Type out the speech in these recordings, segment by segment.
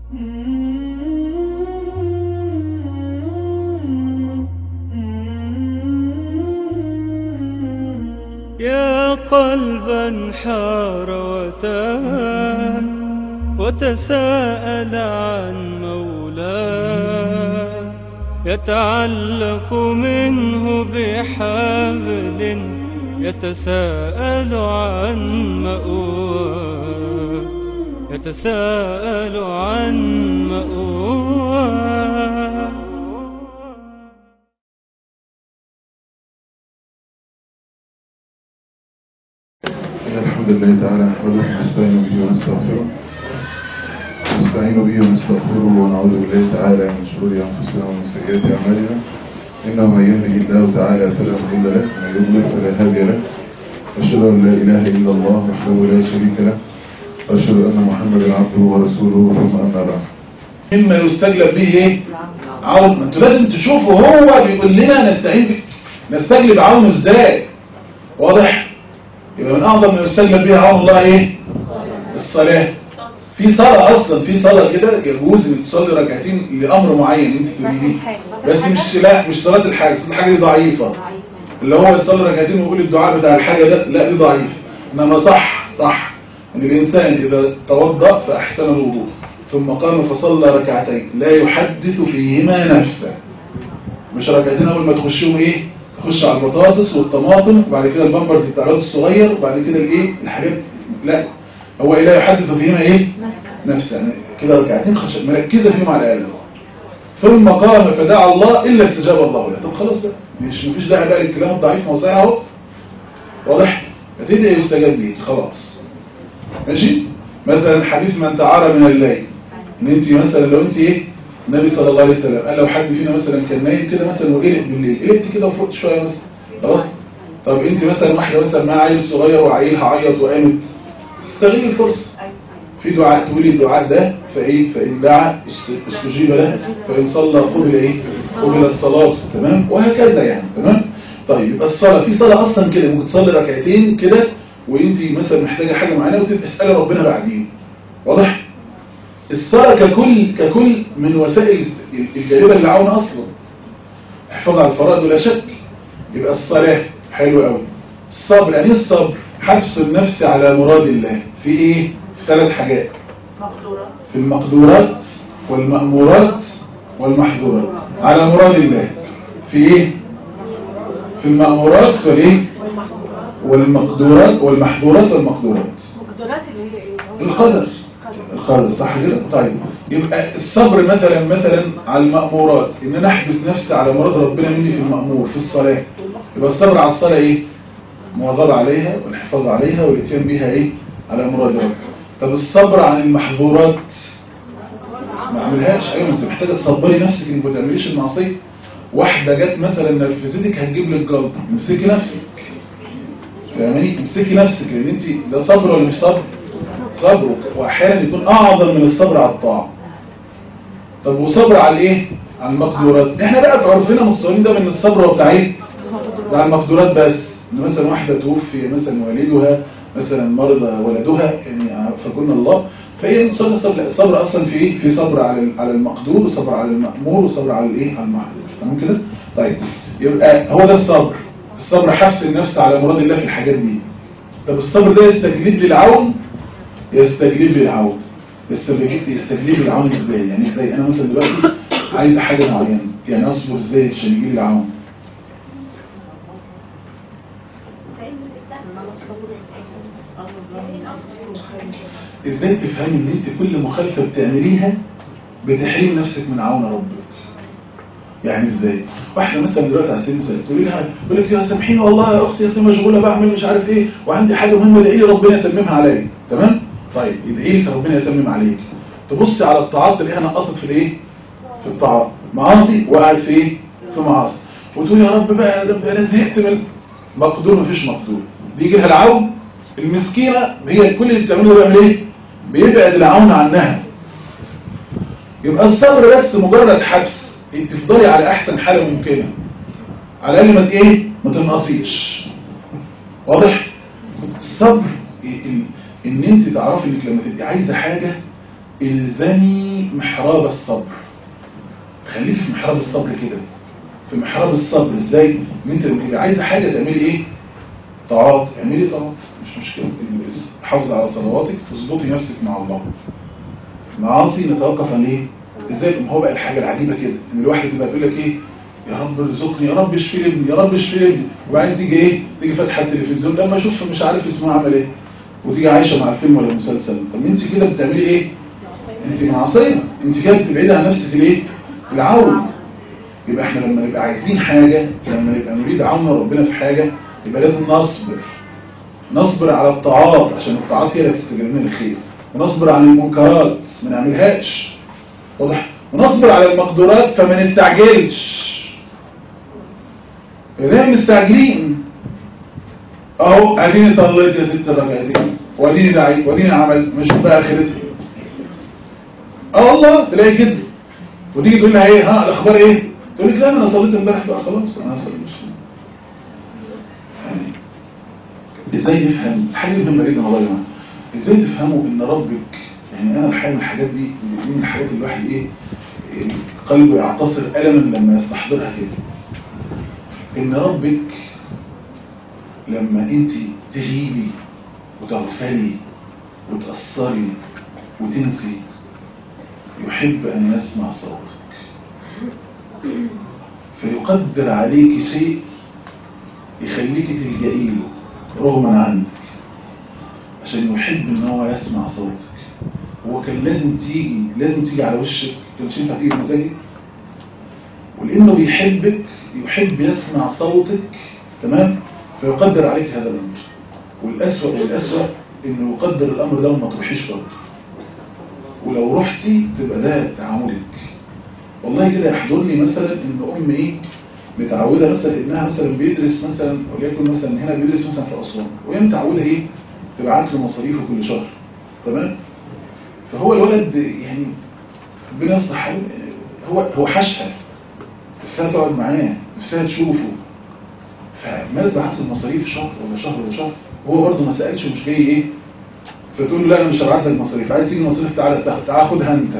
يا قلبا حار وتاه وتساءل عن مولاه يتعلق منه بحبل يتساءل عن مأواه يتساءل عن مأواه إن الحمد لله تعالى نحمده ونستعين به ونستغفره نستعين به ونستغفره ونعوذ بالله تعالى من شرور أنفسنا ومن سيئات أعمالنا إنه من يهده الله تعالى فلا مضل له ومن يضلل فلا هادي له أشهد أن لا إله إلا الله وحده لا شريك له وأشهد أن محمدا عبده ورسوله ثم أما بعد مما يستجلب به ايه عون ما انتوا لازم تشوفوا هو بيقول لنا نستعين بيه نستجلب عونه ازاي واضح يبقى من اعظم ما يستجلب به عون الله ايه الصلاه في صلاه اصلا في صلاه كده يجوز انك تصلي ركعتين لامر معين انت تريديه بس مش لا مش صلاه الحاجه الحاجه دي ضعيفه اللي هو يصلي ركعتين ويقول الدعاء بتاع الحاجه ده لا دي ضعيف انما صح صح ان الانسان اذا توضا فاحسن الوضوء ثم قام فصلى ركعتين لا يحدث فيهما نفسه مش ركعتين اول ما تخشهم ايه تخش على البطاطس والطماطم وبعد كده البامبرز بتاع الولد الصغير وبعد كده الايه الحاجات لا هو إيه لا يحدث فيهما ايه نفسه يعني كده ركعتين خش مركزه فيهم على الاقل ثم قام فدعا الله الا استجاب الله له طب خلاص بقى مش مفيش داعي بقى للكلام الضعيف ما هو صحيح اهو واضح فتدعي يستجاب ليك خلاص ماشي مثلا حديث من تعارى من الليل ان انت مثلا لو انت ايه النبي صلى الله عليه وسلم قال لو حد فينا مثلا كان نايم كده مثلا وقلق بالليل قلقت كده وفقت شويه مثلا خلاص طب انت مثلا واحده مثلا معاها عيل صغير وعيلها عيط وقامت استغلي الفرصه في دعاء تقولي الدعاء ده فايه فان دعا است- استجيب له فان صلى قبل ايه قبل الصلاه تمام وهكذا يعني تمام طيب يبقى الصلاه في صلاه اصلا كده ممكن تصلي ركعتين كده وانت مثلا محتاجه حاجه معينه وتسالي ربنا بعدين واضح الصلاة ككل ككل من وسائل الجالبة للعون أصلا احفظ على الفرائض ولا شك يبقى الصلاة حلو قوي الصبر يعني إيه الصبر حبس النفس على مراد الله في ايه في ثلاث حاجات في المقدورات والمأمورات والمحظورات على مراد الله في ايه في المأمورات والايه والمقدورات والمحظورات والمقدورات مقدرات اللي هي ايه القدر القدر صح كده طيب يبقى الصبر مثلا مثلا على المأمورات ان انا احبس نفسي على مراد ربنا مني في المأمور في الصلاة يبقى الصبر على الصلاة ايه مواظبة عليها والحفاظ عليها والاتيان بها ايه على مراد ربنا طب الصبر عن المحظورات ما اعملهاش ايوه انت محتاجه تصبري نفسك انك ما تعمليش المعصيه واحده جت مثلا نرفزتك هتجيب لك جلطه امسكي نفسك فاهماني امسكي نفسك لان انت ده صبر ولا مش صبر صبر واحيانا يكون اعظم من الصبر على الطاعه طب وصبر على الايه على المقدورات احنا بقى في عرفنا متصورين ده من الصبر هو بتاع ايه ده على المقدورات بس ان مثلا واحده توفي مثلا والدها مثلا مرض ولدها يعني فكنا الله فهي متصورة الصبر لا، الصبر اصلا في ايه في صبر على على المقدور وصبر على المأمور وصبر على الايه على المحظور تمام كده طيب يبقى هو ده الصبر الصبر حبس النفس على مراد الله في الحاجات دي طب الصبر ده يستجلب لي العون يستجلب لي العون يستجلب يستجلب لي العون ازاي يعني ازاي انا مثلا دلوقتي عايز حاجه معينه يعني اصبر ازاي عشان يجي لي العون ازاي تفهمي ان انت كل مخالفه بتعمليها بتحرم نفسك من عون ربك يعني ازاي واحده مثلا دلوقتي على سبيل المثال تقولي لها تقول لك يا سامحيني والله يا اختي اصل مشغوله بعمل مش عارف ايه وعندي حاجه مهمه ادعي لي ربنا يتممها عليا تمام طيب ادعي لك ربنا يتمم عليك تبص على الطاعات تلاقيها نقصت في الايه في الطاعات معاصي وقعت في ايه في معاصي وتقول يا رب بقى يا رب انا زهقت من مقدور مفيش مقدور بيجي لها العون المسكينه هي كل اللي بتعمله ده بيعمل ايه بيبعد العون عنها يبقى الصبر بس مجرد حبس انت تفضلي على احسن حاله ممكنه على الاقل ما ت- ايه ما تنقصيش واضح الصبر ال- ان انت تعرفي انك لما تبقي عايزه حاجه الزمي محراب الصبر خليك في محراب الصبر كده في محراب الصبر ازاي ان انت لما تبقى عايزه حاجه تعملي ايه طاعات اعملي طاعات مش مشكله حافظ على صلواتك تظبطي نفسك مع الله معاصي نتوقف عن ايه ازاي ما هو بقى الحاجه العجيبه كده ان الواحد تبقى تقول لك ايه يا رب ارزقني يا رب اشفي ابني يا رب اشفي ابني وبعدين تيجي ايه تيجي فاتحه التلفزيون لما اشوف مش عارف اسمه عمل ايه وتيجي عايشه مع الفيلم ولا المسلسل طب انت كده بتعملي ايه انت معصيه انت كده بتبعدي عن نفسك الايه العون يبقى احنا لما نبقى عايزين حاجه لما نبقى نريد عون ربنا في حاجه يبقى لازم نصبر نصبر على الطاعات عشان الطاعات هي اللي تستجيب لنا الخير ونصبر عن المنكرات ما نعملهاش واضح ونصبر على المقدورات فما نستعجلش ليه مستعجلين اهو اديني صليت يا ست ركعتين واديني دعيت واديني عمل مش بقى اخرتها اه والله تلاقي كده وتيجي تقول لها ايه ها الاخبار ايه تقول لك لا انا صليت امبارح بقى خلاص انا صليت يعني ازاي نفهم حاجه مهمه جدا والله يا جماعه ازاي تفهموا ان ربك يعني انا الحقيقه من الحاجات دي من الحاجات اللي الواحد ايه إيه، قلبه يعتصر الما لما يستحضرها كده ان ربك لما انت تغيبي وتغفلي وتأثري وتنسي يحب أن يسمع صوتك فيقدر عليك شيء يخليك تلجئي له رغما عنك عشان يحب ان هو يسمع صوتك هو كان لازم تيجي لازم تيجي على وشك كانش ينفع تيجي بمزاجك ولانه بيحبك يحب يسمع صوتك تمام فيقدر عليك هذا الامر والاسوأ والاسوأ انه يقدر الامر ده وما تروحيش برضه ولو رحتي تبقى ده تعاملك والله كده يحضرني مثلا ان ام ايه متعوده مثلا ابنها مثلا بيدرس مثلا وليكن مثلا هنا بيدرس مثلا في اسوان وهي متعوده ايه تبعت له مصاريفه كل شهر تمام فهو الولد يعني ربنا يصلح حاله هو هو حشها نفسها تقعد معاه نفسها تشوفه فما تبعت له المصاريف شهر ولا شهر ولا شهر وهو برضه ما سالش ومش جاي ايه فتقول له لا انا مش هبعت لك مصاريف عايز تيجي مصاريف تعالى تاخد تعالى خدها انت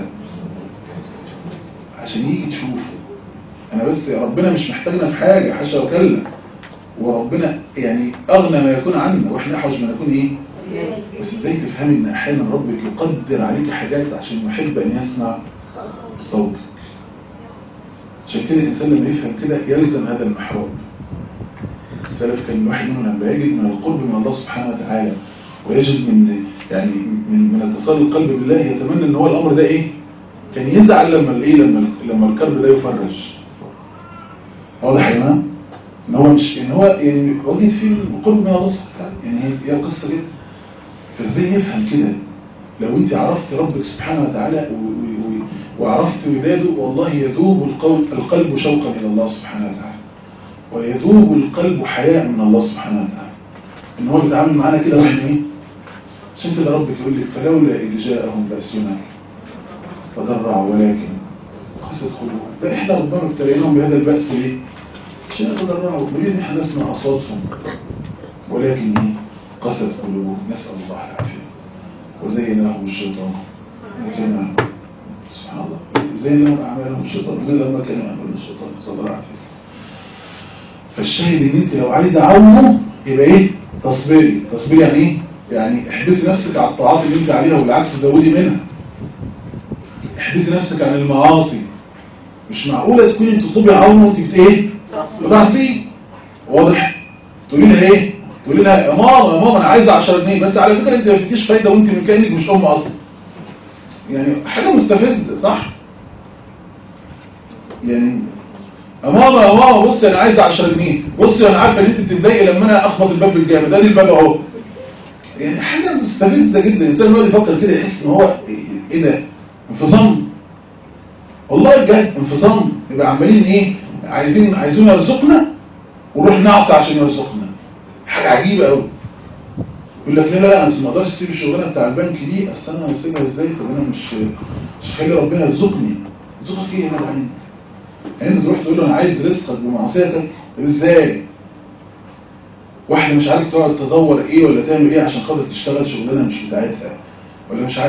عشان يجي تشوفه انا بس ربنا مش محتاجنا في حاجه حاشا وكلا وربنا يعني اغنى ما يكون عنا واحنا احوج ما نكون ايه بس ازاي تفهمي ان احيانا ربك يقدر عليك حاجات عشان يحب ان يسمع صوتك عشان كده الانسان لما يفهم كده يلزم هذا المحراب السلف كان الواحد منهم لما يجد من القرب من الله سبحانه وتعالى ويجد من يعني من من اتصال القلب بالله يتمنى ان هو الامر ده ايه كان يزعل لما الايه لما لما الكرب ده يفرج واضح يا جماعه ان هو مش ان هو يعني وجد فيه القرب من الله سبحانه يعني هي هي القصه كده فازاي يفهم كده لو انت عرفت ربك سبحانه وتعالى و- و- و- وعرفت ولاده والله يذوب القلب القلب شوقا الى الله سبحانه وتعالى ويذوب القلب حياء من الله سبحانه وتعالى ان هو بيتعامل معانا كده واحنا ايه عشان كده ربك يقول لك فلولا اذ جاءهم باسنا فضرعوا ولكن قست قلوبهم ده احنا ربما ابتليناهم بهذا البأس ليه عشان يتضرعوا نريد ان احنا نسمع اصواتهم ولكن ايه قست قلوبهم نسأل الله العافية وزين لهم الشيطان وكان سبحان الله زين لهم اعمالهم الشيطان زين لهم ما كان يعملون الشيطان نسأل الله العافية فالشاهد ان انت لو عايز اعونه يبقى ايه تصبري تصبري يعني ايه يعني احبسي نفسك على الطاعات اللي انت عليها والعكس زودي منها احبسي نفسك عن المعاصي مش معقولة تكوني انت تطلبي عونه وانت بت ايه بتعصي واضح تقولي لها ايه تقولي لها يا ماما يا ماما انا عايزه 10 جنيه بس على فكره انت ما فيكيش فايده وانت من كانك مش ام اصلا يعني حاجه مستفزه صح يعني يا ماما يا ماما بصي انا عايز 10 جنيه بصي انا عارفه ان انت بتتضايقي لما انا اخبط الباب بالجامد ادي الباب اهو يعني حاجه مستفزه جدا الانسان يقعد يفكر كده يحس ان هو ايه ده انفصام والله بجد انفصام يبقى عمالين ايه عايزين عايزين يرزقنا ونروح نعصي عشان يرزقنا حاجه عجيبه قوي يقول لك لا لا لا انا ما اقدرش اسيب الشغلانه بتاع البنك دي اصل انا هسيبها ازاي طب انا مش مش هخلي ربنا يرزقني يرزقك ايه يا جدعان يعني تروح تقول له انا عايز رزقك بمعصيتك طب ازاي واحده مش عارف تقعد تزور ايه ولا تعمل ايه عشان خاطر تشتغل شغلانه مش بتاعتها ولا مش عارف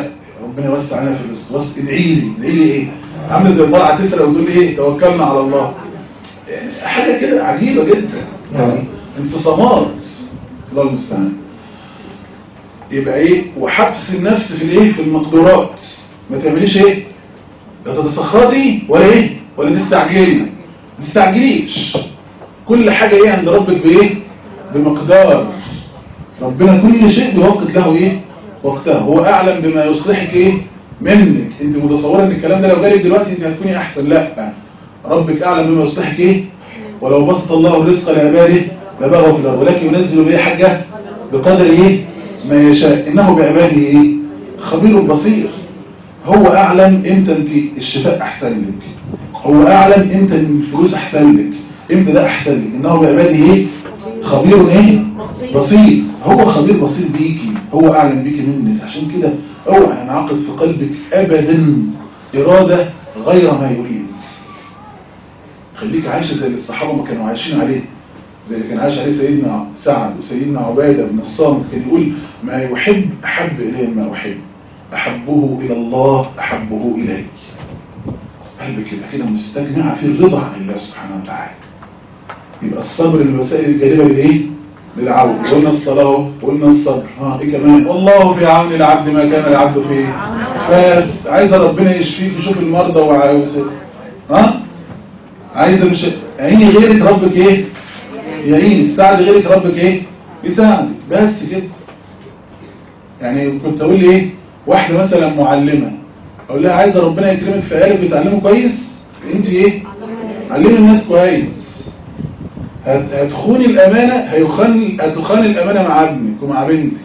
ربنا يوسع علينا في الرزق وس ادعي لي ادعي لي ايه عامله زي طالعه تسرق وتقول لي ايه توكلنا على الله يعني حاجه كده عجيبه جدا يعني انفصامات الله المستعان يبقى ايه وحبس النفس في الايه في المقدورات ما تعمليش ايه لا تتسخطي ولا ايه ولا تستعجلي ما تستعجليش كل حاجه ايه عند ربك بايه بمقدار ربنا كل شيء بوقت له ايه وقتها هو اعلم بما يصلحك ايه منك انت متصوره ان الكلام ده لو جالك دلوقتي انت هتكوني احسن لا ربك اعلم بما يصلحك ايه ولو بسط الله الرزق لعباده لبغوا في الارض ولكن ينزل به حاجه بقدر ايه ما يشاء انه بعباده ايه خبير بصير هو اعلم امتى انت الشفاء احسن لك هو اعلم امتى الفلوس احسن لك امتى ده احسن لك انه بعباده ايه خبير ايه بصير هو خبير بصير بيكي هو اعلم بيكي منك عشان كده اوعى ينعقد في قلبك ابدا اراده غير ما يريد خليك عايشه زي اللي الصحابه ما كانوا عايشين عليه زي اللي كان عايش عليه سيدنا سعد وسيدنا عباده بن الصامت كان يقول ما يحب احب اليه ما احب احبه الى الله احبه الي قلبك كده كده مستجمع في الرضا عن الله سبحانه وتعالى يبقى الصبر الوسائل الجالبه للايه للعون قلنا الصلاه وقلنا الصبر ها ايه كمان والله في عون العبد ما كان العبد فيه بس عايزه ربنا يشفيك يشوف المرضى وعاوز ها عايزه مش عيني غيرك ربك ايه يعينك ساعد غيرك ربك ايه يساعدك بس كده يعني كنت اقول لي ايه واحده مثلا معلمه اقول لها عايزه ربنا يكرمك في عيالك بيتعلموا كويس انت ايه علمي الناس كويس هت- هتخوني الامانه هيخان هتخان الامانه مع ابنك ومع بنتك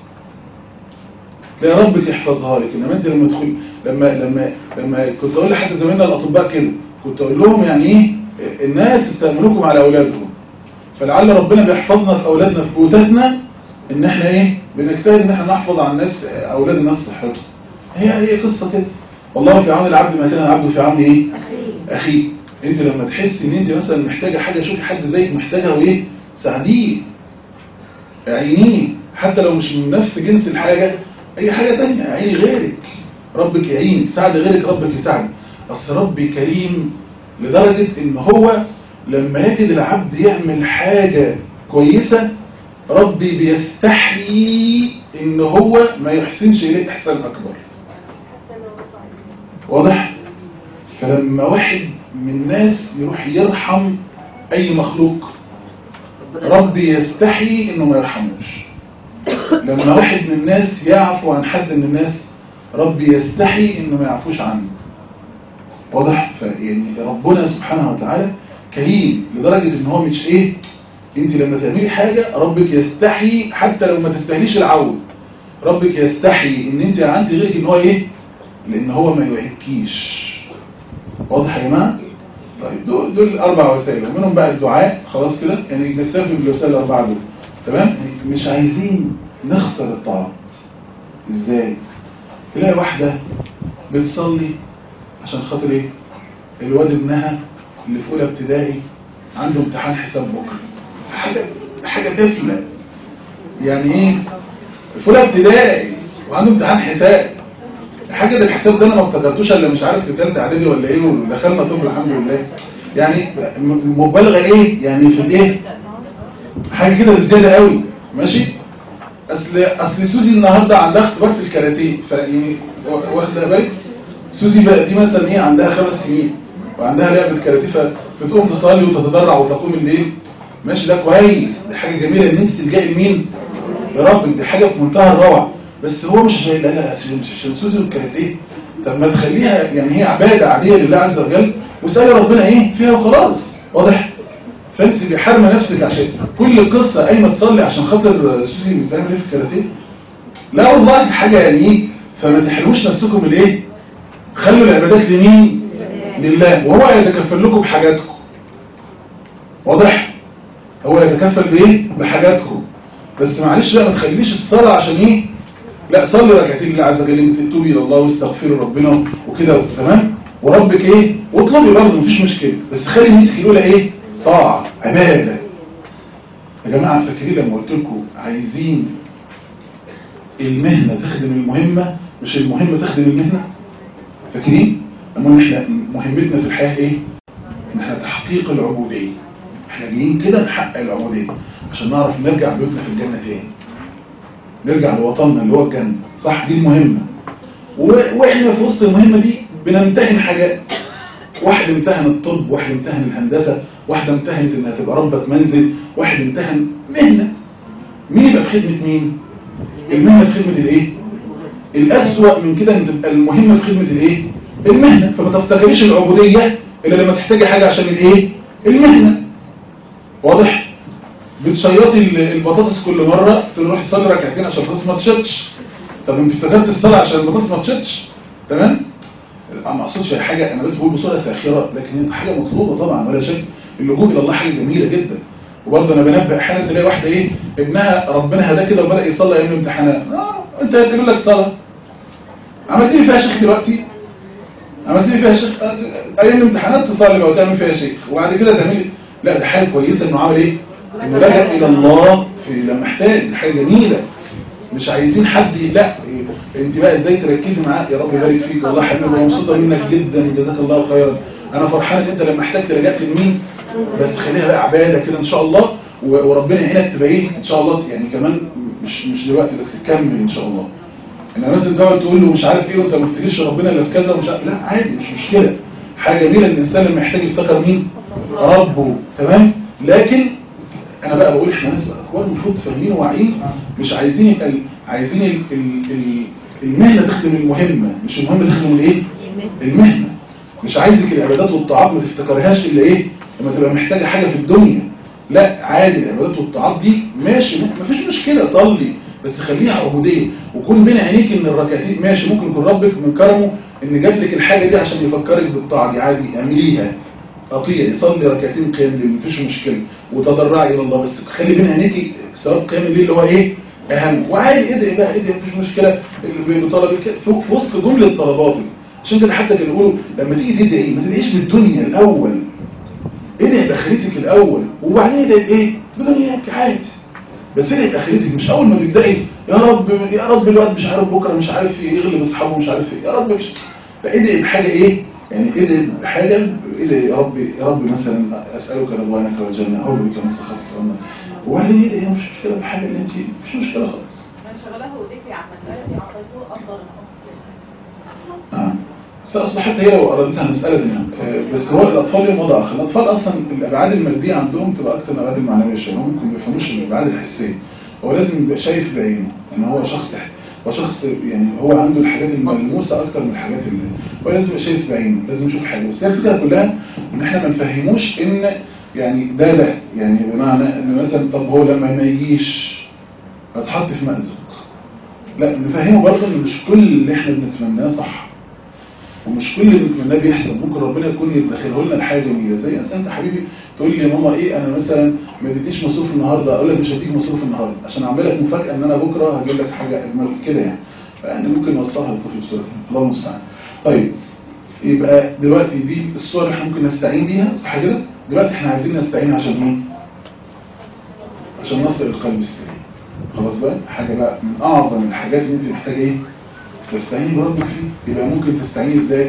تلاقي ربك يحفظها لك انما انت لما تدخل لما لما لما كنت اقول لحد زمايلنا الاطباء كده كنت اقول لهم يعني ايه الناس استأمنوكم على اولادهم فلعل ربنا بيحفظنا في اولادنا في بيوتاتنا ان احنا ايه بنجتهد ان احنا نحفظ على الناس اولاد الناس صحتهم هي هي قصه كده والله في عون العبد ما كان العبد في عون ايه اخيه انت لما تحس ان انت مثلا محتاجه حاجه شوفي حد زيك محتاجها وايه ساعديه عينيه حتى لو مش من نفس جنس الحاجه اي حاجه تانية عيني غيرك ربك يعينك ساعد غيرك ربك يساعدك اصل ربي كريم لدرجه ان هو لما يجد العبد يعمل حاجه كويسه ربي بيستحيي ان هو ما يحسنش اليه احسان اكبر واضح فلما واحد من الناس يروح يرحم اي مخلوق ربي يستحي انه ما يرحموش لما واحد من الناس يعفو عن حد من الناس ربي يستحي انه ما يعفوش عنه واضح يعني ربنا سبحانه وتعالى كريم لدرجة ان هو مش ايه انت لما تعملي حاجة ربك يستحي حتى لو ما تستاهليش العون ربك يستحي ان انت عندي غيرك ان هو ايه لان هو ما يوعدكيش واضح يا جماعه طيب دول, دول اربع وسائل ومنهم بقى الدعاء خلاص كده يعني نكتفي بالوسائل الاربعه دول تمام مش عايزين نخسر الطاعات ازاي تلاقي واحده بتصلي عشان خاطر ايه الواد ابنها اللي في اولى ابتدائي عنده امتحان حساب بكره حاجه حاجه تفلق يعني ايه في اولى ابتدائي وعنده امتحان حساب حاجه ده الحساب ده انا ما افتكرتوش الا مش عارف في ثالثه اعدادي ولا ايه ودخلنا طب الحمد لله يعني م- مبالغه ايه يعني في الايه حاجه كده بزياده قوي ماشي اصل اصل سوزي النهارده عندها اختبار في الكاراتيه فيعني واخده بالك سوزي بقى دي مثلا ايه عندها خمس سنين وعندها لعبه كاراتيه ف- فتقوم تصلي وتتضرع وتقوم الليل ماشي ده كويس دي حاجه جميله ان انت تلجئي لمين لربك دي حاجه في منتهى الروعه بس هو مش لا لا عشان مش عشان سوزي والكاراتيه طب ما تخليها يعني هي عباده عاديه لله عز وجل واسالي ربنا ايه فيها وخلاص واضح فانت بحرمه نفسك عشان كل قصه قايمه تصلي عشان خاطر سوزي بتعمل ايه في الكاراتيه لا والله دي حاجه يعني ايه فما تحرموش نفسكم الايه خلوا العبادات لمين لله وهو يتكفل لكم بحاجاتكم واضح هو يتكفل بايه بحاجاتكم بس معلش بقى ما تخليش الصلاه عشان ايه لا صلي ركعتين لله عز وجل انت تتوبي الى الله واستغفري ربنا وكده تمام وربك ايه واطلبي برضه مفيش مشكله بس خلي نيتك الاولى ايه طاعه عباده يا جماعه فاكرين لما قلت لكم عايزين المهنه تخدم المهمه مش المهم تخدم المهنة فاكرين المهم احنا مهمتنا في الحياة ايه ان احنا تحقيق العبودية احنا جايين كده نحقق العبودية عشان نعرف نرجع بيوتنا في الجنة تاني نرجع لوطننا اللي هو الجنة صح دي المهمة و- واحنا في وسط المهمة دي بنمتهن حاجات واحد امتهن الطب واحد امتهن الهندسة واحدة امتهنت انها تبقى ربة منزل واحد امتهن مهنة مين يبقى في خدمة مين المهنة في خدمة الايه الأسوأ من كده ان تبقى المهمة في خدمة الايه المهنة فما تفتكريش العبودية الا لما تحتاجي حاجة عشان الايه المهنة واضح بتشيطي ال- البطاطس كل مرة تروح تصلي ركعتين عشان البطاطس ما تشطش طب انت افتكرت الصلاة عشان البطاطس ما تشطش تمام انا ما اقصدش حاجة انا بس بقول بصورة ساخرة لكن هي حاجة مطلوبة طبعا ولا شك اللجوء الى الله حاجة جميلة جدا وبرضه انا بنبه احيانا تلاقي واحدة ايه ابنها ربنا هداه كده وبدأ يصلي ايام الامتحانات اه انت هتجيب لك صلاة عملت لي فيها شيخ دلوقتي عملت لي فيها شيخ آه، ايام الامتحانات تصلي بقى وتعمل فيها شيخ وبعد كده تعملي لا ده حاجة كويسة انه عمل ايه انه لجأ الى الله في لما احتاج دي حاجة جميلة مش عايزين حد لا انت بقى ازاي تركزي معاه يا رب يبارك فيك والله حبيبي انا مبسوطه منك جدا جزاك الله خيرا انا فرحان ان انت لما احتجت لجأت لمين بس خليها بقى عباده كده ان شاء الله و- وربنا يعينك تبقى ايه ان شاء الله يعني كمان مش مش دلوقتي بس تكمل ان شاء الله انما مثلا تقعد تقول له مش عارف ايه وانت ما تفتكرش ربنا الا في كذا ومش عارف لا عادي مش مشكله حاجه جميله ان الانسان لما يحتاج يفتكر مين ربه تمام لكن انا بقى بقول احنا ناس اخوان المفروض فاهمين وواعيين مش عايزين يبقى ال- عايزين ال ال ال المهنه تخدم المهمه مش المهمه تخدم الايه المهنه مش عايزك العبادات والطاعات ما تفتكرهاش الا ايه لما تبقى محتاجه حاجه في الدنيا لا عادي العبادات والطاعات دي ماشي ما فيش مشكله صلي بس خليها عبوديه وكون بين عينيك ان الركعتين ماشي ممكن يكون ربك من كرمه ان جاب لك الحاجه دي عشان يفكرك بالطاعه دي عادي اعمليها اطيعي صلي ركعتين قيام الليل مفيش مشكله وتضرعي الى الله بس خلي بين عينيكي ثواب قيام الليل اللي هو ايه اهم وعادي ادعي بقى ادعي مفيش مشكله اللي بطلبك في في وسط جمله طلباتك عشان كده حتى كانوا يقولوا لما تيجي تدعي ما تدعيش بالدنيا الاول ادعي باخرتك الاول وبعدين ادعي بايه بدنياك عادي بس ادعي باخرتك مش اول ما تبداي يا رب يا رب الوقت مش عارف بكره مش عارف يغلب اصحابه مش عارف ايه يا رب مش لا ادعي بحاجه ايه يعني ادعي بحاجه ادعي يا رب يا رب مثلا اسالك رضوانك والجنه اعوذ بك من سخطك والنار وبعدين ادعي مش مشكله بالحاجه اللي انت مش مشكله خالص من شغله ذكري عن مسألة دي أعطيته أفضل آه. بس أصلا حتى هي لو أردتها مسألة دي آه، بس هو الأطفال لهم وضع آخر الأطفال أصلا الأبعاد المادية عندهم تبقى أكتر من الأبعاد المعنوية شوية هم ممكن ما يفهموش الأبعاد الحسية هو لازم يبقى شايف بعينه إن هو شخص هو شخص يعني هو عنده الحاجات الملموسة أكتر من الحاجات اللي هو لازم يبقى شايف بعينه لازم يشوف حاجة بس هي الفكرة كلها إن إحنا ما نفهموش إن يعني ده ده يعني بمعنى إن مثلا طب هو لما ما يجيش هتحط في مأزق لا نفهمه برضه إن مش كل اللي إحنا بنتمناه صح ومش كل اللي بنتمناه بيحصل ممكن ربنا يكون يدخله لنا الحاجه جميله زي اصل انت حبيبي تقول لي يا ماما ايه انا مثلا ما اديتنيش مصروف النهارده اقول لك مش هديك مصروف النهارده عشان اعمل لك مفاجاه ان انا بكره هجيب لك حاجه اجمل كده يعني فيعني ممكن نوصلها للطفل بسرعه الله المستعان طيب يبقى دلوقتي دي الصور اللي احنا ممكن نستعين بيها صح كده دلوقتي احنا عايزين نستعين عشان ايه عشان نصل القلب السليم خلاص بقى حاجه بقى من اعظم الحاجات اللي انت محتاجه ايه تستعيني بربك فيه يبقى ممكن تستعيني ازاي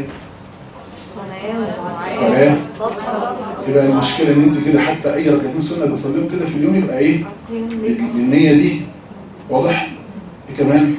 الصلاة يبقى المشكلة ان انت كده حتى اي ركعتين سنة بتصليهم كده في اليوم يبقى ايه النية دي واضح ايه كمان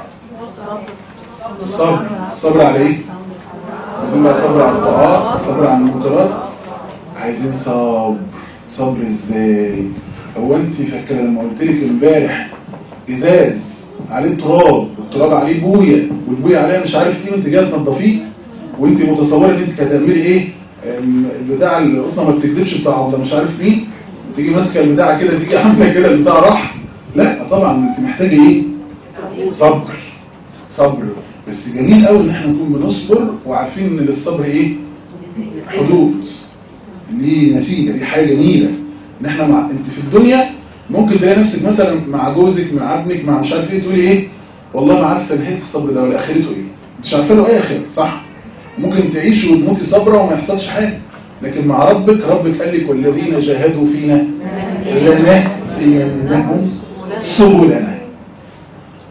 الصبر الصبر على ايه عايزين بقى صبر على الطاعات صبر على المنكرات عايزين صبر صبر ازاي هو انت فاكره لما قلت لك امبارح ازاز عليه تراب التراب عليه بويه والبويه عليها مش عارف ايه وانت جايه تنضفيه وانت متصوره ان انت هتعملي ايه ام، البتاع القطه ما بتكذبش بتاع ولا مش عارف مين تيجي ماسكه البتاع كده تيجي عامله كده البتاع راح لا طبعا انت محتاجه ايه صبر صبر بس جميل قوي ان احنا نكون بنصبر وعارفين ان للصبر ايه حدود ليه نتيجه دي حاجه جميله ان احنا مع... انت في الدنيا ممكن تلاقي نفسك مثلا مع جوزك مع ابنك مع مش عارف ايه تقولي ايه والله ما عارفه نهايه الصبر ده ولا اخرته ايه مش عارفه له اي اخر صح ممكن تعيشي وتموتي صبره وما يحصلش حاجه لكن مع ربك ربك قال لك والذين جاهدوا فينا لنهدينهم سبلنا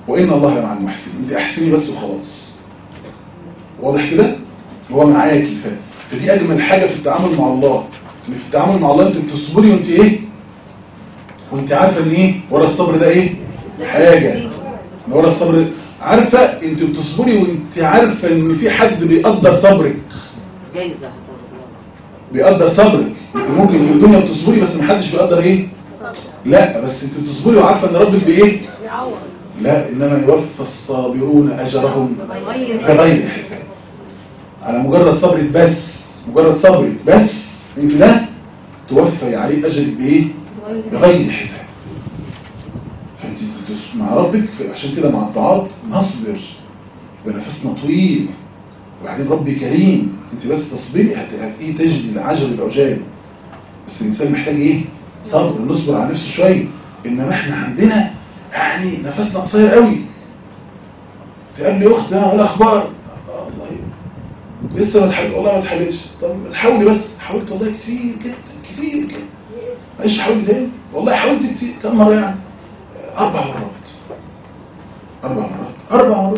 وان الله مع المحسنين انت احسني بس وخلاص واضح كده هو معاكي ف... فدي اجمل حاجه في التعامل مع الله ان في التعامل مع الله انت بتصبري وانت ايه وانت عارفه ان ايه ورا الصبر ده ايه حاجه ان ورا الصبر عارفه انت بتصبري وانت عارفه ان في حد بيقدر صبرك جايزة هتاخد بيقدر صبرك انت ممكن في الدنيا بتصبري بس محدش بيقدر ايه لا بس انت بتصبري وعارفه ان ربك بايه يعوض لا انما يوفى الصابرون اجرهم بغير بغير حساب على مجرد صبرك بس مجرد صبرك بس انت ده توفي عليه اجرك بايه بغير حساب فانت تدوس مع ربك عشان كده مع الطاعات نصبر ونفسنا طويل وبعدين ربي كريم انت بس تصبري هت- هت- ايه تجري العجل العجاب بس الانسان محتاج ايه صبر نصبر على نفسه شويه انما احنا عندنا يعني نفسنا قصير قوي تقابلي اخت ها، ايه الاخبار آه، والله لسه ما اتحل والله ما اتحلتش طب تحاولي بس حاولت والله كتير جدا كتير جدا معلش حاولت تاني والله حاولت كتير كم مره يعني اربع مرات اربع مرات اربع مرات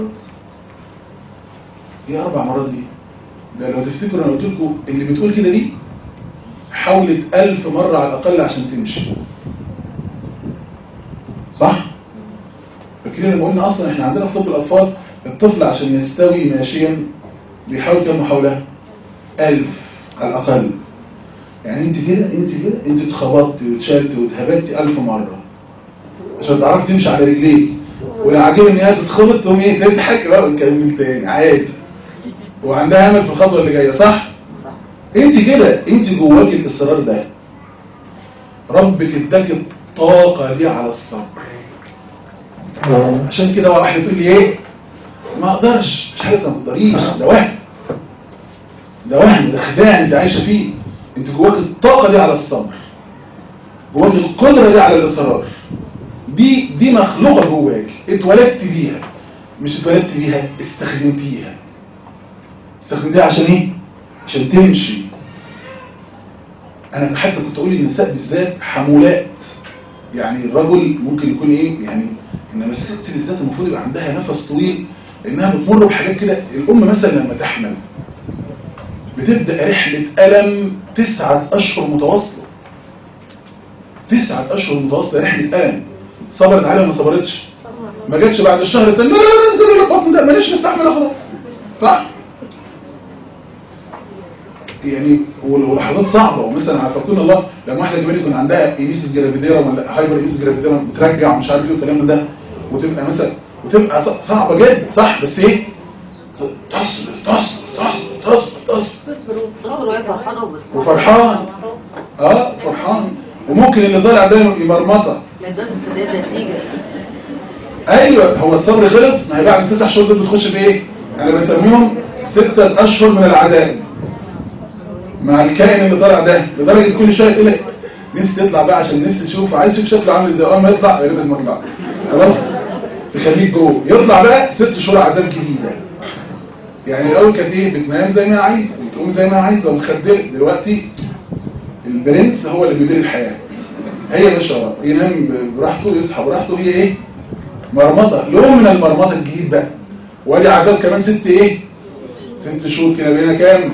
ايه اربع مرات دي ده لو تفتكروا انا قلت لكم اللي بتقول كده دي حاولت ألف مرة على الأقل عشان تمشي صح؟ فاكرين لما قلنا أصلا احنا عندنا في طب الأطفال الطفل عشان يستوي ماشيا بيحاول كم محاولة؟ ألف على الأقل يعني انت كده انت كده انت اتخبطتي واتشالتي واتهبتي ألف مرة عشان تعرفي تمشي على رجليك والعجيب ان هي تتخبط تقوم ايه تضحك بقى ونكمل تاني عادي وعندها امل في الخطوه اللي جايه صح انت كده انت جواك الاصرار ده ربك اداك الطاقه دي على الصبر عشان كده واحد تقول لي ايه ما اقدرش مش حاجه ما تقدريش ده وهم ده وهم ده خداع انت عايشه فيه انت جواك الطاقه دي على الصبر جواك القدره دي على الاصرار دي دي مخلوقه جواك اتولدت بيها مش اتولدت بيها استخدمتيها استخدمتيها عشان ايه عشان تمشي انا حتى كنت اقول النساء بالذات حمولات يعني الرجل ممكن يكون ايه يعني انما الست بالذات المفروض يبقى عندها نفس طويل لانها بتمر بحاجات كده الام مثلا لما تحمل بتبدا رحله الم تسعة اشهر متواصله تسعة اشهر متواصله رحله الم صبرت عليها ما صبرتش ما جاتش بعد الشهر الثاني لا لا لا انزل البطن ده ماليش مستحمله خلاص صح يعني ولحظات صعبه ومثلا عافاكم الله لما واحده كمان يكون عندها ايميسيس جرافيديرا ولا هايبر ايميسيس جرافيديرا بترجع مش عارف ايه والكلام من ده وتبقى مثلا وتبقى ص- صعبه جدا صح بس ايه تصبر تصبر تصبر تصبر تصبر تصبر وهي فرحانة وبس وفرحان اه فرحان وممكن اللي طالع ده يمرمطه لدرجة ان هي نتيجة ايوه هو الصبر خلص ما هي بعد تسع شهور دول بتخش في ايه انا بسميهم ستة اشهر من العذاب مع الكائن اللي طالع ده لدرجة كل شوية يقول لك نفسي تطلع بقى عشان نفسي تشوف عايز تشوف شكله عامل ازاي اول ما يطلع يا ريتك ما طلع خلاص تخليك جوه يطلع بقى ست شهور عذاب جديدة يعني الاول كانت ايه بتنام زي ما عايز بتقوم زي ما عايز ومخدر دلوقتي البرنس هو اللي بيدير الحياة هي مش شرط ينام براحته يصحى براحته هي ايه مرمطة لون من المرمطة الجديد بقى وادي عذاب كمان ست ايه ست شهور كده بينا كام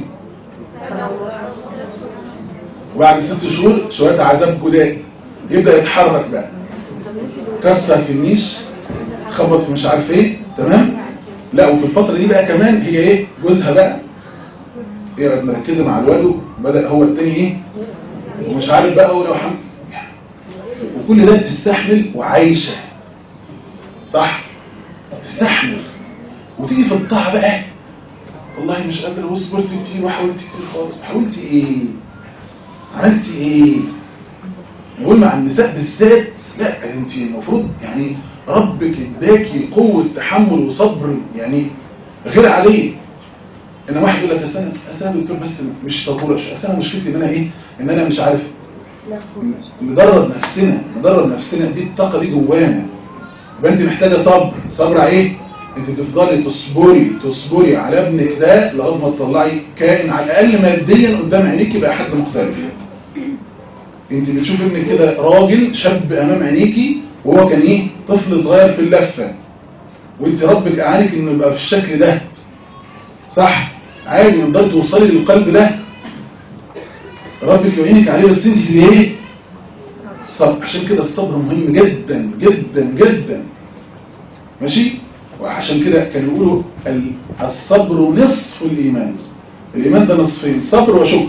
وبعد ست شهور شوية عذاب جداد يبدأ يتحرك بقى كسر في النيش خبط في مش عارف ايه تمام لا وفي الفترة دي بقى كمان هي ايه جوزها بقى هي بقت مركزة مع الواد بدأ هو التاني ايه ومش عارف بقى ولو حمل وكل ده بتستحمل وعايشة صح تستحمل وتيجي في الطاعة بقى والله مش قادر وصبرت كتير وحاولت كتير خالص حاولت ايه عملت ايه نقول مع النساء بالذات لا انت المفروض يعني ربك اداكي قوة تحمل وصبر يعني غير عليه ان واحد يقول لك اصل انا أصل أنا دكتور بس مش صبور اصل انا مشكلتي ان انا ايه ان انا مش عارف ندرب نفسنا ندرب نفسنا دي الطاقة دي جوانا يبقى انت محتاجة صبر صبر على ايه انت تفضلي تصبري تصبري على ابنك ده لغايه ما تطلعي كائن على الاقل ماديا قدام عينيك يبقى حد مختلف انت بتشوف ابنك كده راجل شاب امام عينيكي وهو كان ايه طفل صغير في اللفه وانت ربك اعانك انه يبقى في الشكل ده صح عادي تقدر توصلي للقلب ده ربك يعينك عليه بس انت تبقي ايه صبر عشان كده الصبر مهم جدا جدا جدا ماشي وعشان كده كانوا يقولوا ال- الصبر نصف الايمان الايمان ده نصفين صبر وشكر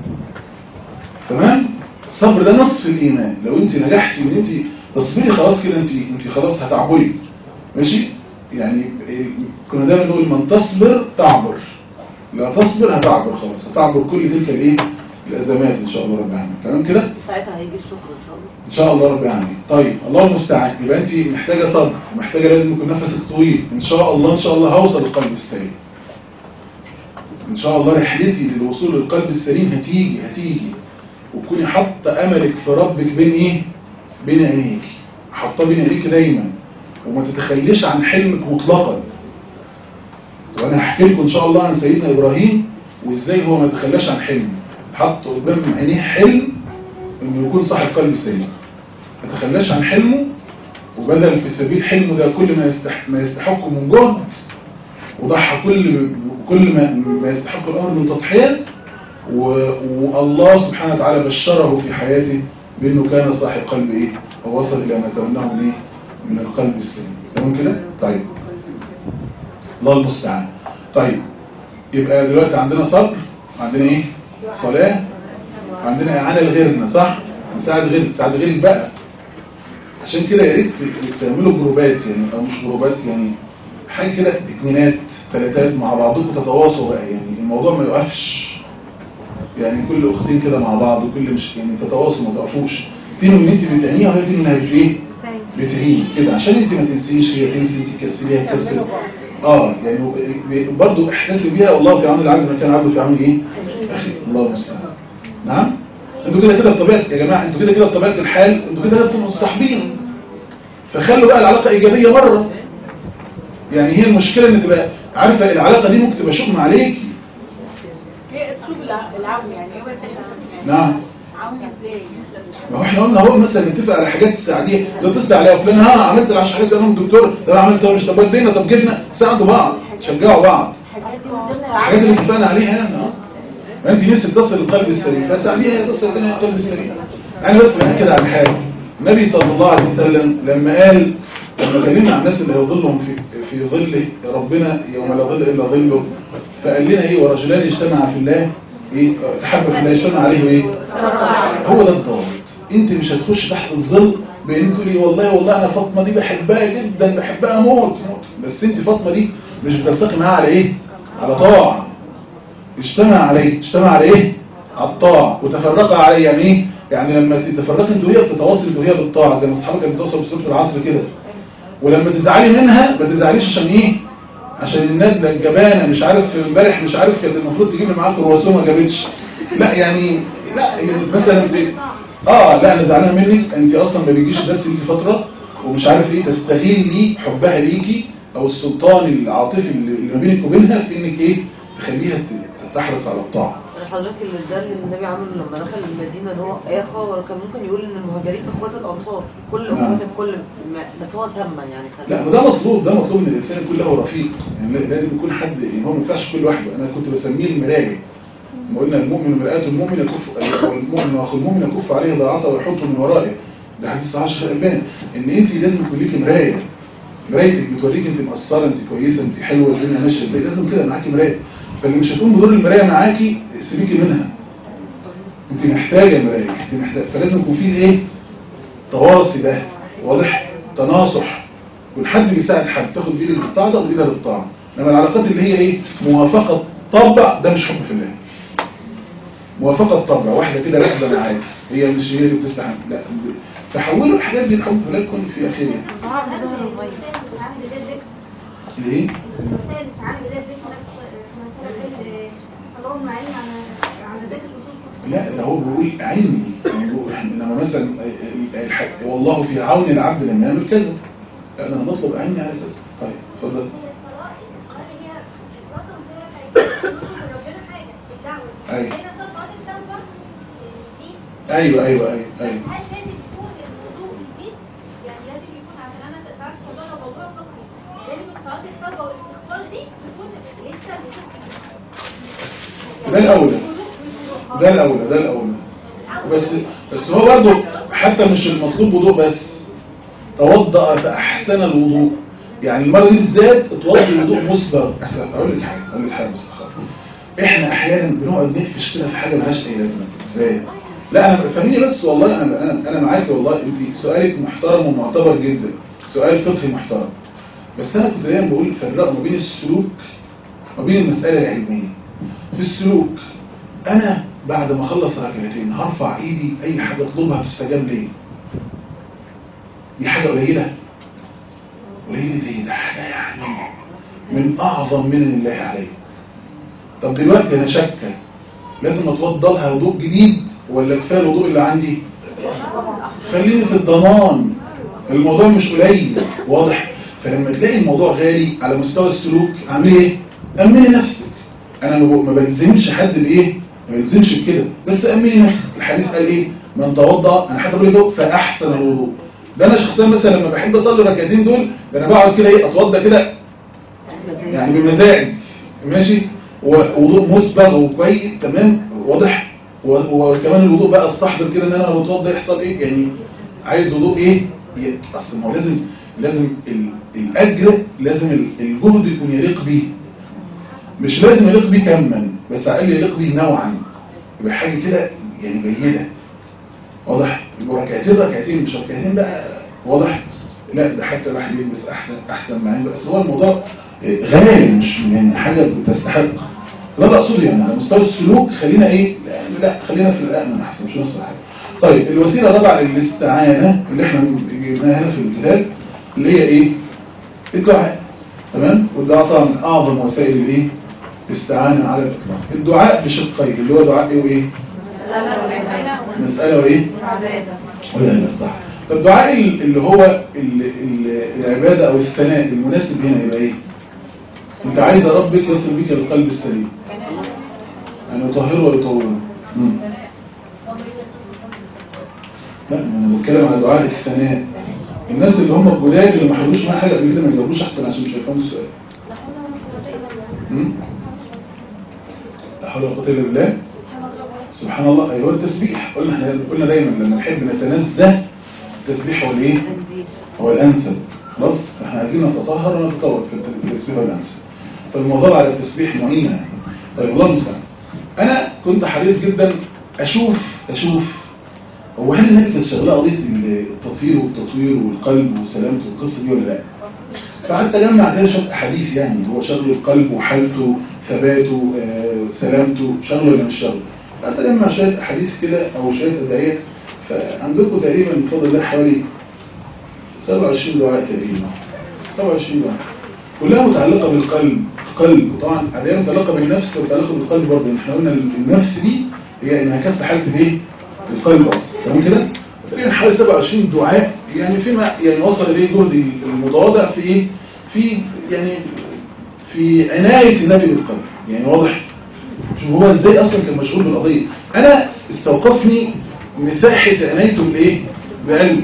تمام الصبر ده نصف الايمان لو انت نجحتي ان انت تصبري خلاص كده انت انت خلاص هتعبري ماشي يعني إيه، كنا دايما نقول من تصبر تعبر لا تصبر هتعبر خلاص هتعبر كل تلك الايه الازمات ان شاء الله رب العالمين تمام كده ساعتها هيجي الشكر ان شاء الله ان شاء الله رب العالمين طيب الله المستعان يبقى انت محتاجه صبر محتاجه لازم يكون نفسك طويل ان شاء الله ان شاء الله هوصل للقلب السليم ان شاء الله رحلتي للوصول للقلب السليم هتيجي هتيجي وتكوني حاطه املك في ربك بين ايه بين عينيك حاطاه بين عينيك دايما وما تتخليش عن حلمك مطلقا وانا هحكي لكم ان شاء الله عن سيدنا ابراهيم وازاي هو ما تخلاش عن حلمه حط قدام عينيه حلم انه يكون صاحب قلب سليم ما تخلاش عن حلمه وبدل في سبيل حلمه ده كل ما يستح ما يستحقه من جهد وضحى كل كل ما ما يستحق الامر من تضحيه و- والله سبحانه وتعالى بشره في حياته بانه كان صاحب قلب ايه ووصل الى ما تمناه من ايه من القلب السليم تمام كده طيب الله المستعان طيب يبقى دلوقتي عندنا صبر عندنا ايه صلاه عندنا اعانه لغيرنا صح نساعد غيرك نساعد غيرك بقى عشان كده يا ريت تعملوا جروبات يعني او مش جروبات يعني حاجه كده اتنينات ثلاثات مع بعضكم تتواصوا بقى يعني الموضوع ما يقفش يعني كل اختين كده مع بعض وكل مش يعني تتواصلوا ما تقفوش تيموا ان انت بتعينيها وهي تيموا انها بت- ايه بتعين كده عشان انت ما تنسيش هي تنسي انت تكسريها تكسر اه يعني برضه احساسي بيها والله في عون العبد ما كان عبده في عون ايه اخي الله المستعان نعم انتوا كده كده بطبيعه يا جماعه انتوا كده كده بطبيعه الحال انتوا كده كده بتبقوا مصاحبين فخلوا بقى العلاقه ايجابيه مره يعني هي المشكله ان تبقى عارفه العلاقه دي ممكن تبقى شؤم عليكي ايه اسلوب الع- العون يعني ايه مثلا نعم عون ازاي ما هو احنا قلنا اهو مثلا نتفق على حاجات تساعديه لو تسال عليها فلان ها عملت العشر حاجات ده دكتور ده أنا عملت ده مش طب ودينا طب جبنا ساعدوا بعض شجعوا بعض الحاجات دي من ضمن الحاجات اللي العون اتفقنا عليها يعني اه ما انت نفسك تصل للقلب السليم فساعديها تصل للقلب السليم انا بس بحكي كده عن حاجه النبي صلى الله عليه وسلم لما قال لما كلمنا عن الناس اللي هيظلهم في في ظله ربنا يوم لا ظل الا ظله فقال لنا ايه ورجلان اجتمعا في الله ايه تحب في الله اجتمع عليه ايه هو ده الضابط انت مش هتخش تحت الظل بان تقولي والله والله انا فاطمه دي بحبها جدا بحبها موت موت بس انت فاطمه دي مش بتلتقي معاها على ايه على طاعه اجتمع عليه اجتمع على ايه على الطاعه وتفرقا عليه يعني ايه يعني لما تتفرقي انت وهي بتتواصل انت وهي بالطاعه زي ما اصحابك كانوا بتوصل بسوره العصر كده ولما تزعلي منها ما تزعليش عشان ايه عشان الندله الجبانه مش عارف امبارح مش عارف كانت المفروض تجيب لي معاك كرواسون ما جابتش لا يعني لا يعني مثلا انت اه لا انا زعلان منك انت اصلا ما بيجيش درس ليكي فتره ومش عارف ايه تستغلي حبها ليكي او السلطان العاطفي اللي اللي ما بينك وبينها في انك ايه تخليها ت- تحرص على الطاعه حضرتك اللي ده اللي النبي عمله لما دخل المدينة اللي هو اخا وكان ممكن يقول ان المهاجرين اخوات الانصار كل نعم. اخوات كل ما بس هو سمى يعني خلي لا ما ده مطلوب ده مطلوب ان الانسان يكون له رفيق يعني لا- لازم يكون حد يعني هو ما ينفعش كل لوحده انا كنت بسميه المرايه ما قلنا المؤمن مرآة المؤمن يكف والمؤمن واخو المؤمن يكف عليه ضاعته ويحطه من ورائه ده حديث صحيح الشيخ الألباني ان انت لازم يكون ليكي مرايه مرايتك بتوريك انت مقصره انت كويسه انت حلوه الدنيا ماشيه ازاي لازم كده معاكي مرايه فاللي مش هتقوم بدور المرايه معاكي سيبيكي منها انت محتاجه مرايه انت محتاجه فلازم يكون في ايه تواصي ده واضح تناصح يكون حد بيساعد حد تاخد بايدك بالطاعه ده وبايدها بالطاعه انما العلاقات اللي هي ايه موافقه طبع ده مش حب في الله موافقه طبع واحده كده راكبه معاك هي مش هي اللي بتستحمل لا تحولوا الحاجات دي لحب في الله تكون في اخرها ليه اللهم اعين على على ذكر الرسول لا ده هو بيقول عيني يعني بيقول إحنا- انما مثلا الح- والله في عون العبد لما يعمل كذا لا انا هنطلب عيني على كذا طيب اتفضل أيوة. ايوه ايوه ايوه ايوه هل لازم يكون الوضوء جديد؟ يعني لازم يكون عشان انا سألت موضوع موضوع فقهي لازم ده الاولى ده الاولى ده الاولى بس بس هو برضه حتى مش المطلوب وضوء بس توضأ فأحسن الوضوء يعني المرة دي بالذات اتوضى وضوء مسبغ أحسن أقول لك حاجة أقول لك حاجة بس خلاص. احنا احيانا بنقعد نقفش كده في حاجه ملهاش اي لازمه ازاي لا انا فاهمني بس والله انا انا انا معاك والله انت سؤالك محترم ومعتبر جدا سؤال فقهي محترم بس انا كنت دايما بقول فرقوا ما بين السلوك وبين المساله العلميه في السلوك انا بعد ما اخلص ركعتين هرفع ايدي اي حاجه اطلبها تستجاب لي دي حاجه قليله قليله ايه ده حاجه يعني من اعظم من الله عليه طب دلوقتي انا شاكه لازم اتوضى لها وضوء جديد ولا كفايه الوضوء اللي عندي خليني في الضمان الموضوع مش قليل واضح فلما تلاقي الموضوع غالي على مستوى السلوك اعمل ايه امني نفسك انا ما ما بلزمش حد بايه ما بلزمش بكده بس امني نفسك الحديث قال ايه من توضى انا حتى بقول له فاحسن الوضوء ده انا شخصيا مثلا لما بحب اصلي الركعتين دول ده انا بقعد كده ايه اتوضى كده يعني بمزاج ماشي ووضوء مسبغ وكويس تمام واضح و- وكمان الوضوء بقى استحضر كده ان انا لو بتوضى يحصل ايه يعني عايز وضوء ايه ي- اصل ما هو لازم لازم ال- الاجر لازم ال- الجهد يكون يليق بيه مش لازم يليق بيه كما بس على الاقل يليق بيه نوعا يبقى حاجه كده يعني جيده واضح يبقى ركعتين ركعتين مش ركعتين بقى واضح لا ده حتى الواحد يلبس احسن احسن معاه بس هو الموضوع غالي مش يعني حاجه بتستحق ده اللي اقصده يعني على مستوى السلوك خلينا ايه لا, لا خلينا في الامن احسن مش نفس الحاجه طيب الوسيله الرابعه للاستعانه اللي احنا جبناها هنا في الكتاب اللي هي ايه الدعاء تمام والدعاء طبعا من اعظم وسائل الايه الاستعانه على الاطلاق الدعاء بشقين اللي هو دعاء ايه وايه مساله وايه ولا لا صح فالدعاء اللي هو ال- ال- العبادة أو الثناء المناسب هنا يبقى إيه؟ أنت عايز ربك يصل بك القلب السليم يعني يطهره ويطوره مم. لا أنا بتكلم على دعاء الثناء الناس اللي هم الجداد اللي ما حضروش معايا حاجة قبل كده ما يجاوبوش أحسن عشان مش هيفهموا السؤال مم؟ لا حول ولا قوة إلا بالله سبحان الله أيوه التسبيح قلنا احنا قلنا دايما لما نحب نتنزه التسبيح هو الايه هو الانسب خلاص احنا عايزين نتطهر ونتطور في التسبيح والانسب فالموضوع على التسبيح معينة طيب الله المستعان انا كنت حريص جدا اشوف اشوف هو هل النبي كان شغال قضيه التطهير والتطوير والقلب وسلامته والقصه دي ولا لا فقعدت اجمع كده شويه احاديث يعني هو شغل القلب وحالته ثباته آه، سلامته شغله ولا مش شغله قعدت اجمع شويه احاديث كده او شويه ادعيات فعندكم تقريبا بفضل الله حوالي 27 دعاء تقريبا 27 دعاء كلها متعلقة بالقلب قلب طبعا أدعية متعلقة بالنفس ومتعلقة بالقلب برضه احنا قلنا النفس دي هي انعكاس لحالة الايه؟ القلب أصلا تمام كده؟ تقريبا حوالي 27 دعاء يعني فيما يعني وصل إليه جهد المتواضع في إيه؟ في يعني في عناية النبي بالقلب يعني واضح شوف هو ازاي اصلا كان مشغول بالقضية انا استوقفني مساحة عنايته بالايه بقلبه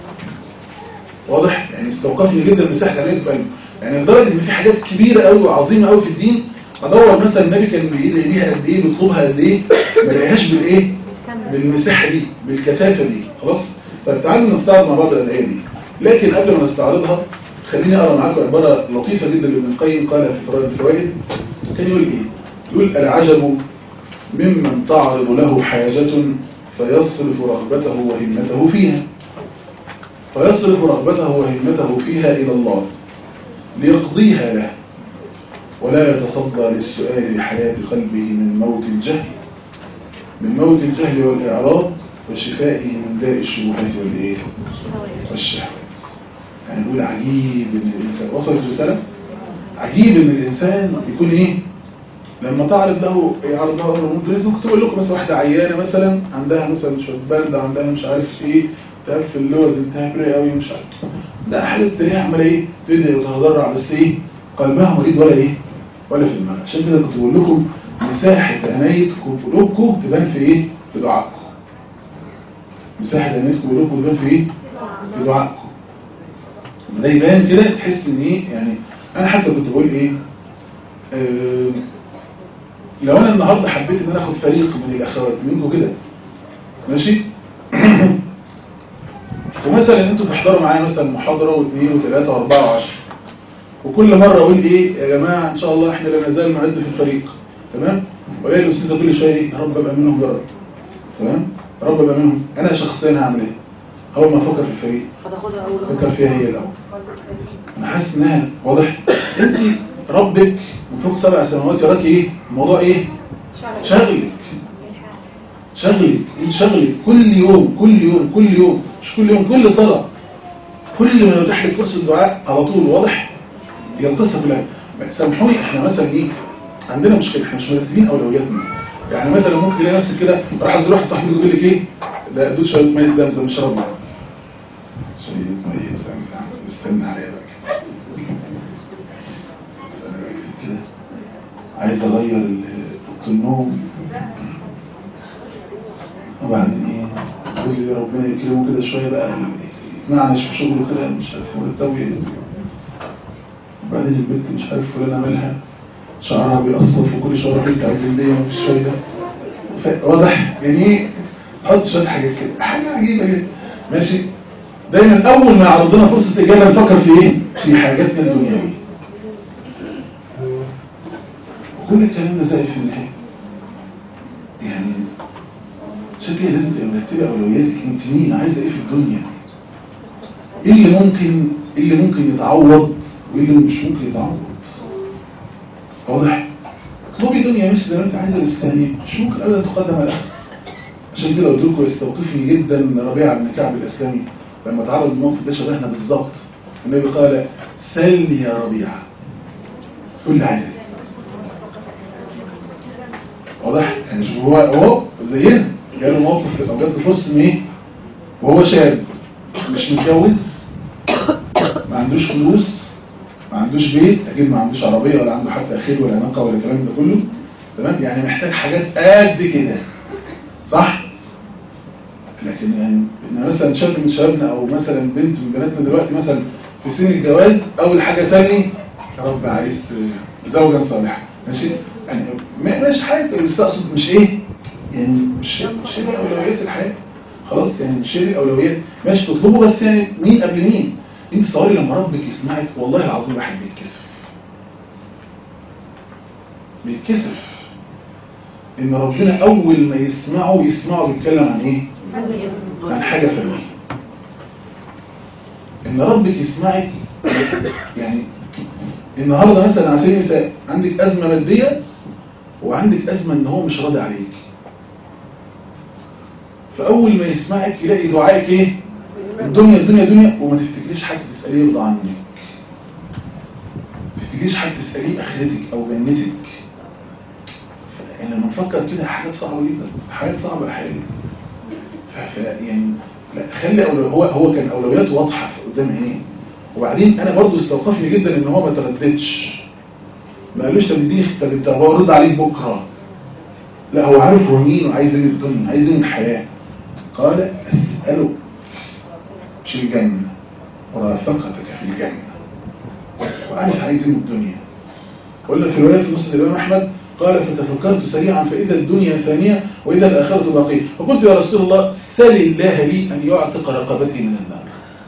واضح يعني استوقفني جدا مساحة عنايته بقلبه يعني لدرجة ان في حاجات كبيرة قوي وعظيمة قوي في الدين ادور مثلا النبي كان بيدعي بيها قد ايه بيطلبها قد ايه ما لاقيهاش بالايه بالمساحة دي بالكثافة دي خلاص طيب تعالوا نستعرض مع بعض الادعية دي لكن قبل ما نستعرضها خليني اقرا معاكم عبارة لطيفة جدا لابن القيم قالها في فوائد الفوائد كان يقول ايه يقول العجب ممن تعرض له حاجة فيصرف رغبته وهمته فيها فيصرف رغبته وهمته فيها إلى الله ليقضيها له ولا يتصدى للسؤال لحياة قلبه من موت الجهل من موت الجهل والإعراض وشفائه من داء الشبهات والإيه والشهوات يعني نقول عجيب ان الإنسان وصلت رسالة عجيب ان الإنسان يكون إيه لما تعرض له يعرض له امر ممكن لازم كنت اقول لكم مثلا واحده عيانه مثلا عندها مثلا شويه برد عندها مش عارف ايه التهاب في اللوز التهاب رئوي قوي مش عارف ده حاله تلاقيها عماله ايه تدعي وتتضرع بس ايه قلبها مريض ولا ايه ولا في المعنى عشان كده كنت بقول لكم مساحه عنايتكم قلوبكم تبان في ايه في دعائكم مساحه عنايتكم قلوبكم تبان في ايه في دعائكم ده يبان كده تحس ان ايه يعني انا حتى كنت بقول ايه آه لو انا النهارده حبيت ان انا اخد فريق من الاخوات منكم كده ماشي ومثلا انتوا تحضروا معايا مثلا محاضره واثنين وثلاثه واربعه وعشره وكل مره اقول ايه يا جماعه ان شاء الله احنا لا نزال نعد في الفريق تمام والاقي الاستاذه كل شويه ايه يا رب ابقى منهم يا رب تمام يا رب ابقى منهم انا شخصيا هعمل ايه اول ما افكر في الفريق هتاخدها اول فكر فيها هي الاول انا حاسس انها واضح انت ربك من فوق سبع سماوات يراك ايه الموضوع ايه شغلك شغلك انت شغلك كل يوم كل يوم كل يوم مش كل يوم كل صلاة كل ما يتاح لك فرصة دعاء على طول واضح هي القصة كلها سامحوني احنا مثلا ايه عندنا مشكلة احنا مش مرتبين اولوياتنا يعني مثلا ممكن تلاقي نفسك كده راح ازور واحد صاحبي يقول لك ايه ده دوت شويه ميه زمزم اشرب معاه شويه ميه زمزم استنى عليا بقى كده. استنى بقى كده عايز اغير ال- اوضه النوم وبعدين ايه جوزي ربنا يكرمه كده شويه بقى يتنعنش في شغله كده مش عارف مرتبه ايه وبعدين البنت مش عارف فلان عملها شعرها بيقصف وكل شويه بنت على الجلديه مفيش فايده ف- واضح يعني ايه حط شويه حاجات كده حاجه عجيبه جدا ماشي دايما اول ما يعرض لنا فرصه اجابه نفكر في ايه في حاجاتنا الدنيويه كل الكلام ده زائد في النهايه يعني عشان كده لازم تبقى مرتبه اولوياتك انت مين عايزه ايه في الدنيا ايه اللي ممكن ايه اللي ممكن يتعوض وايه اللي مش ممكن يتعوض واضح اطلبي دنيا مش زي ما انت عايزه بس يعني مش ممكن ابدا تقدم على الآخرة. عشان كده قلت لكم يستوقفني جدا ربيعه بن كعب الاسلامي لما تعرض الموقف ده شبهنا بالظبط النبي قال سلني يا ربيعه قول لي عايز ايه واضح يعني شوف هو اهو زينا جاله موقف او جات له فرصه ان ايه وهو شاب مش متجوز ما عندوش فلوس ما عندوش بيت اكيد ما عندوش عربيه ولا عنده حتى خيل ولا ناقه ولا الكلام ده كله تمام يعني محتاج حاجات قد كده صح لكن يعني إن مثلا شاب من شبابنا او مثلا بنت من بناتنا دلوقتي مثلا في سن الجواز اول حاجه سالني يا رب عايز زوجا صالحا ماشي يعني ما- مش حاجه بس اقصد مش ايه يعني مش مش هي دي اولويات الحياه خلاص يعني مش هي دي الاولويات ماشي تطلبه بس يعني مين قبل مين انت صوري لما ربك يسمعك والله العظيم الواحد بيتكسف بيتكسف ان ربنا اول ما يسمعه يسمعه بيتكلم عن ايه عن حاجه فنيه ان ربك يسمعك يعني النهارده مثلا على سبيل المثال عندك ازمه ماديه وعندك ازمه ان هو مش راضي عليك فاول ما يسمعك يلاقي دعائك ايه الدنيا الدنيا دنيا وما تفتكريش حد تساليه يرضى عنك ما تفتكريش حد تساليه اخرتك او جنتك يعني لما نفكر كده حاجات صعبه جدا حاجات صعبه الحقيقه ف- ف- يعني لا خلي أولو هو هو كان اولوياته واضحه في قدام ايه وبعدين انا برضو استوقفني جدا ان هو ما ترددش ما قالوش طب اديني طب انت هو رد عليك بكره لا هو عارف هو مين وعايز ايه من الدنيا عايز ايه من الحياه قال اساله مش الجنه ورافقتك في الجنه وعارف عايز ايه من الدنيا ولا في روايه في مسند الامام احمد قال فتفكرت سريعا فاذا الدنيا ثانيه واذا الاخره باقيه فقلت يا رسول الله سل الله لي ان يعتق رقبتي من النار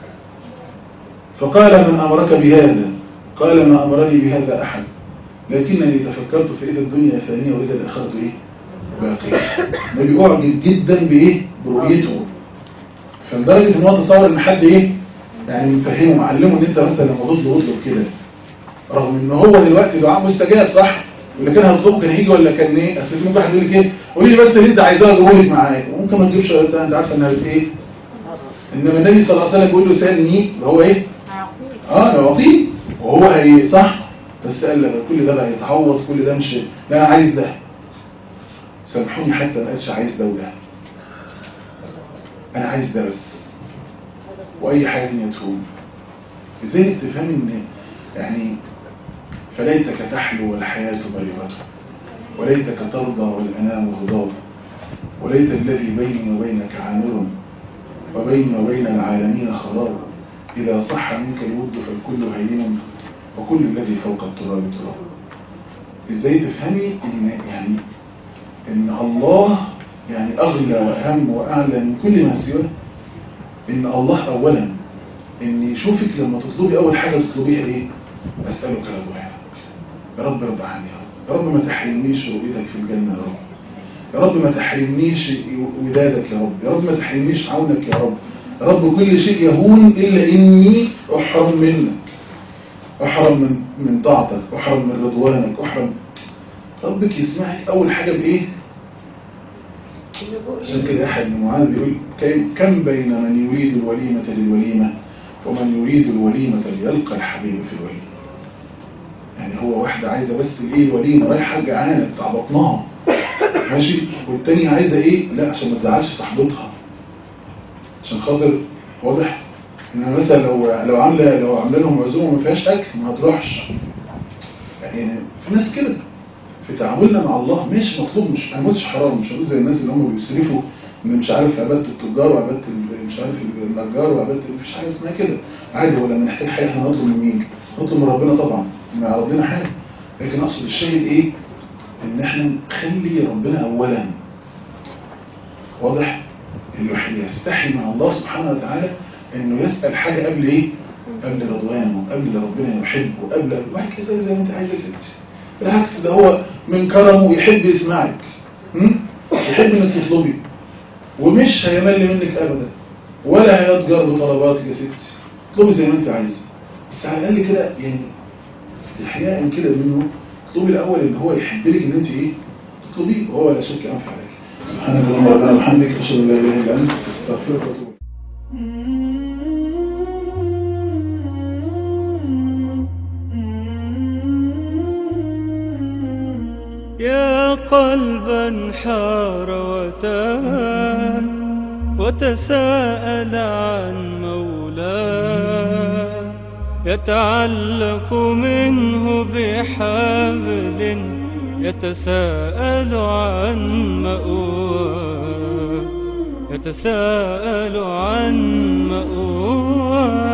فقال من امرك بهذا قال ما امرني بهذا احد لكنني تفكرت فاذا الدنيا ثانيه واذا الاخره ايه باقيه النبي اعجب جدا بايه برؤيته فلدرجه ان هو تصور ان حد ايه يعني مفهمه معلمه ان انت مثلا لما تطلب اطلب كده رغم ان هو دلوقتي دعاء مستجاب صح واللي كان هيطلبه كان هيجي ولا كان ايه اصل في ممكن واحد يقول لك ايه قولي لي بس اللي انت عايزاه اجيبه لك معاك ممكن ما تجيبش انت انت عارفه انها بت ايه انما النبي صلى الله عليه وسلم بيقول له سالني هو ايه اه انا اعطيه وهو هي صح بس قال لك كل ده بقى يتعوض كل ده مش لا انا عايز ده سامحوني حتى ما قالش عايز ده وده انا عايز ده بس واي حاجه ثانيه تهون ازاي تفهم ان يعني فليتك تحلو والحياة بالغة وليتك ترضى والأنام غضاب وليت الذي بيني وبينك عامر وبيني وبين العالمين خراب إذا صح منك الود فالكل هين وكل الذي فوق التراب تراب ازاي تفهمي ان يعني ان الله يعني اغلى واهم واعلى من كل ما سواه ان الله اولا ان يشوفك لما تطلبي اول حاجه تطلبيها ايه اسالك رضوانك يا رب ارضى عني يا رب يا رب ما تحرمنيش رؤيتك في الجنه يا رب يا رب ما تحرمنيش ودادك يا رب يا رب ما تحرمنيش عونك يا رب يا رب كل شيء يهون الا اني احرم منك احرم من من طاعتك احرم من رضوانك احرم ربك يسمعك اول حاجه بايه عشان كده احد من معاذ بيقول كم- كم بين من يريد الوليمه للوليمه ومن يريد الوليمه ليلقى الحبيب في الوليمه يعني هو واحده عايزه بس الايه الوليمه رايحه جعانه بتاع بطنها ماشي والتانية عايزه ايه لا عشان ما تزعلش صاحبتها عشان خاطر واضح ان مثلا لو لو عامله لو عامله لهم عزومه ما فيهاش اكل ما هتروحش يعني في ناس كده في تعاملنا مع الله مش مطلوب مش انا مش حرام مش هقول زي الناس اللي هم بيصرفوا ان مش عارف عباده التجار وعباده ال- مش عارف النجار وعباده مفيش حاجه اسمها كده عادي ولا لما نحتاج حاجه احنا نطلب من مين؟ نطلب من ربنا طبعا ما يعرض لنا حاجه لكن اقصد الشيء ايه؟ ان احنا نخلي ربنا اولا واضح؟ الواحد يستحي مع الله سبحانه وتعالى انه يسال حاجه قبل ايه؟ قبل رضوانه قبل ربنا يحبه قبل واحد كده زي ما انت عايز يا ستي بالعكس ده هو من كرمه يحب يسمعك م? يحب انك تطلبي ومش هيمل منك ابدا ولا هيضجر بطلباتك يا ستي اطلبي زي ما انت عايزه بس على الاقل كده يعني استحياء كده منه اطلبي الاول ان هو يحب لك ان انت ايه تطلبيه وهو لا شك انفع عليك سبحانك اللهم ربنا وبحمدك اشهد ان لا اله الا انت استغفرك واتوب إليك. يا قلبا حار وتاه وتساءل عن مولاه يتعلق منه بحبل يتساءل عن مأواه يتساءل عن مأواه